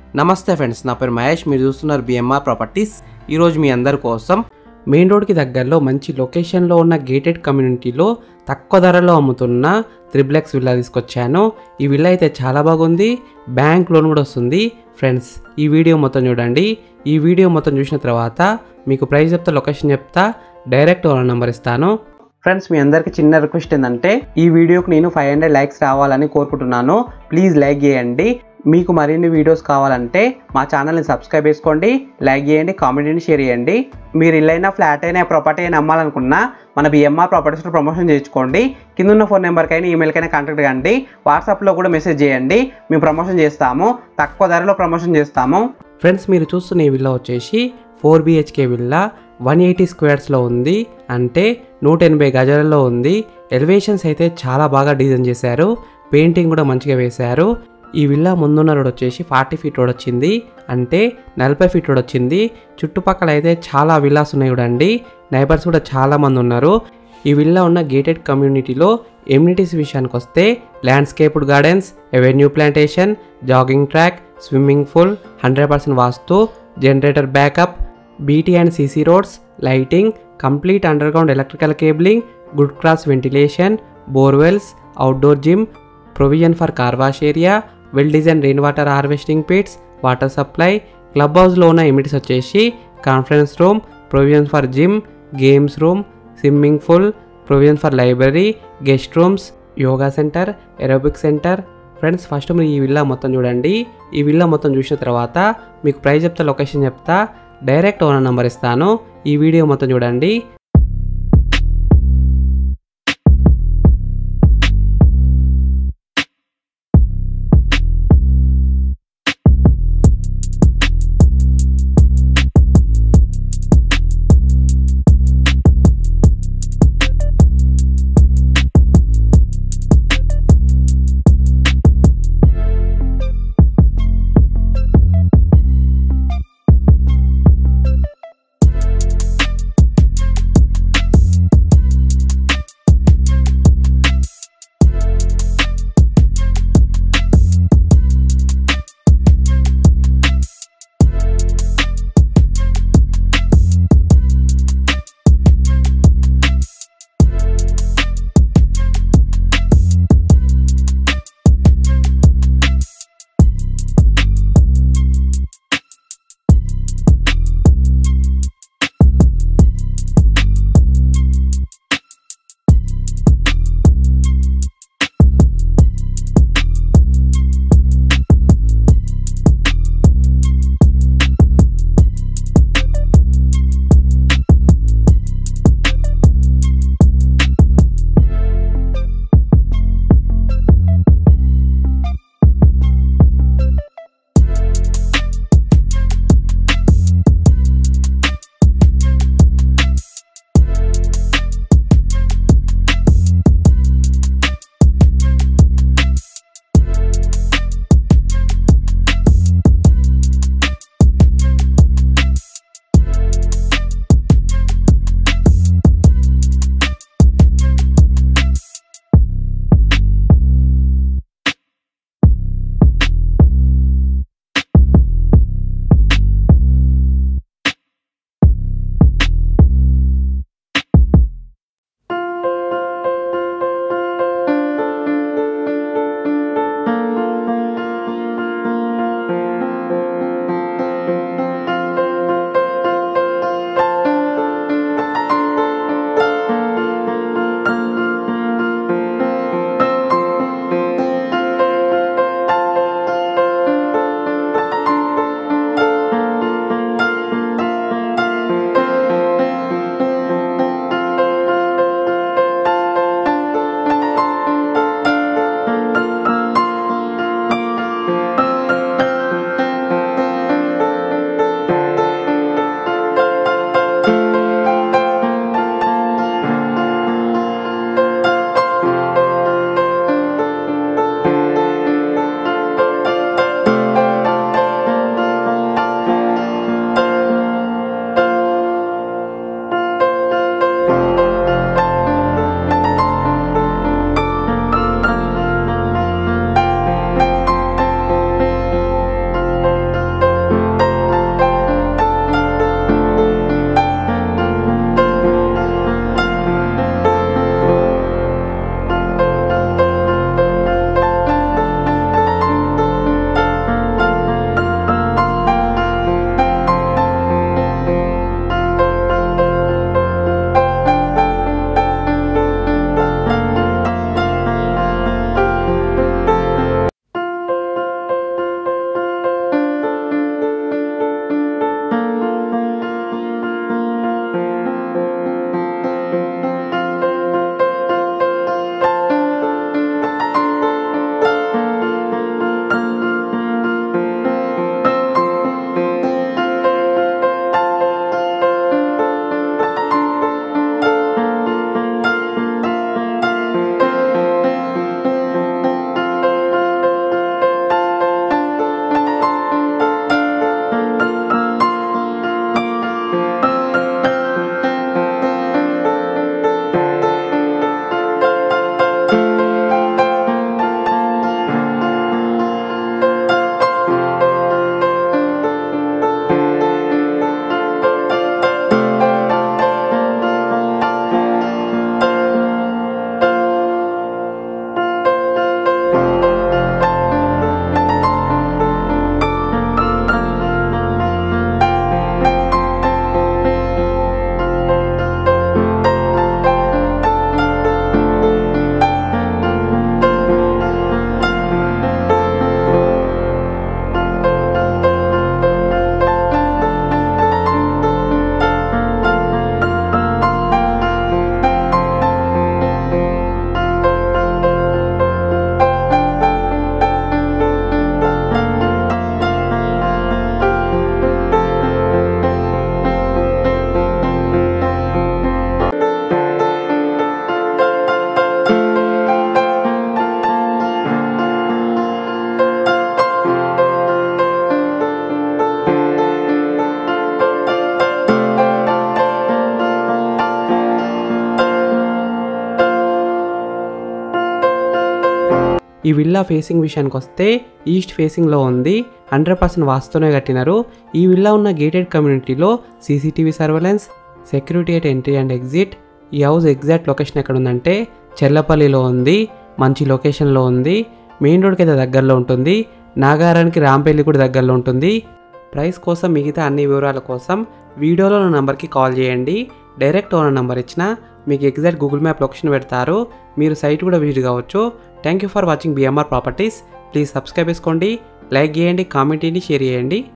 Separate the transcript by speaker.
Speaker 1: నమస్తే ఫ్రెండ్స్ నా పేరు మహేష్ మీరు చూస్తున్నారు బిఎంఆర్ ప్రాపర్టీస్ ఈరోజు మీ అందరి కోసం మెయిన్ రోడ్కి దగ్గరలో మంచి లొకేషన్లో ఉన్న గేటెడ్ కమ్యూనిటీలో తక్కువ ధరలో అమ్ముతున్న త్రిబ్లెక్స్ విల్లా తీసుకొచ్చాను ఈ విల్లా అయితే చాలా బాగుంది బ్యాంక్ లోన్ కూడా వస్తుంది ఫ్రెండ్స్ ఈ వీడియో మొత్తం చూడండి ఈ వీడియో మొత్తం చూసిన తర్వాత మీకు ప్రైస్ చెప్తా లొకేషన్ చెప్తా డైరెక్ట్ వాళ్ళ నెంబర్ ఇస్తాను ఫ్రెండ్స్ మీ అందరికి చిన్న రిక్వెస్ట్ ఏంటంటే ఈ వీడియోకి నేను ఫైవ్ హండ్రెడ్ లైక్స్ రావాలని కోరుకుంటున్నాను ప్లీజ్ లైక్ చేయండి మీకు మరిన్ని వీడియోస్ కావాలంటే మా ఛానల్ని సబ్స్క్రైబ్ చేసుకోండి లైక్ చేయండి కామెంట్ చేయండి షేర్ చేయండి మీరు ఇల్లైనా ఫ్లాట్ అయినా ప్రాపర్టీ అయినా అమ్మాలనుకున్నా మన బిఎంఆర్ ప్రాపర్టీస్లో ప్రమోషన్ చేయించుకోండి కింద ఉన్న ఫోన్ నెంబర్కైనా ఈమెయిల్కైనా కాంటాక్ట్ కండి వాట్సాప్లో కూడా మెసేజ్ చేయండి మేము ప్రమోషన్ చేస్తాము తక్కువ ధరలో ప్రమోషన్ చేస్తాము ఫ్రెండ్స్ మీరు చూస్తున్న ఈ విల్లా వచ్చేసి four BHK villa one eighty స్క్వేర్స్లో ఉంది అంటే నూట ఎనభై గజాలలో ఉంది ఎలివేషన్స్ అయితే చాలా బాగా డిజైన్ చేశారు పెయింటింగ్ కూడా మంచిగా వేశారు ఈ విల్లా ముందున్న రోడ్ వచ్చేసి ఫార్టీ ఫీట్ రోడ్ వచ్చింది అంటే నలభై ఫీట్ రోడ్ వచ్చింది చుట్టుపక్కల అయితే చాలా విల్లాస్ ఉన్నాయి చూడండి నైబర్స్ కూడా చాలా మంది ఉన్నారు ఈ విల్లా ఉన్న గేటెడ్ కమ్యూనిటీలో ఎమ్యూనిటీస్ విషయానికి వస్తే landscaped gardens avenue plantation jogging track swimming pool hundred percent vastu generator backup BT and CC roads lighting complete underground electrical cabling good class ventilation borewells outdoor gym provision for car wash area well design rain water harvesting pits water supply club హౌస్లో ఉన్న amenities వచ్చేసి conference room provision for gym games room swimming pool provision for library guest rooms yoga centre aerobic centre friends first మీరు ఈ villa మొత్తం చూడండి ఈ villa మొత్తం చూసిన తర్వాత మీకు ప్రైస్ చెప్తా లొకేషన్ చెప్తా డైరెక్ట్ ఓనర్ నెంబర్ ఇస్తాను ఈ వీడియో మొత్తం చూడండి ఈ విల్లా ఫేసింగ్ విషయానికి వస్తే ఈస్ట్ ఫేసింగ్లో ఉంది హండ్రెడ్ పర్సెంట్ వాస్తునే కట్టినారు ఈ విల్లా ఉన్న గేటెడ్ కమ్యూనిటీలో CCTV surveillance security at entry and exit ఈ హౌస్ ఎగ్జాక్ట్ లొకేషన్ ఎక్కడ ఉందంటే చెల్లపల్లిలో ఉంది మంచి లొకేషన్లో ఉంది మెయిన్ రోడ్కి అయితే దగ్గరలో ఉంటుంది నాగారానికి రాంపల్లి కూడా దగ్గరలో ఉంటుంది ప్రైస్ కోసం మిగతా అన్ని వివరాల కోసం వీడియోలో ఉన్న నెంబర్కి కాల్ చేయండి డైరెక్ట్ ఓనర్ నెంబర్ ఇచ్చిన మీకు ఎగ్జాక్ట్ గూగుల్ మ్యాప్ లొకేషన్ పెడతారు మీరు సైట్ కూడా విజిట్ కావచ్చు thank you for watching BMR properties please subscribe చేసుకోండి లైక్ చేయండి కామెంట్ చేయండి షేర్ చేయండి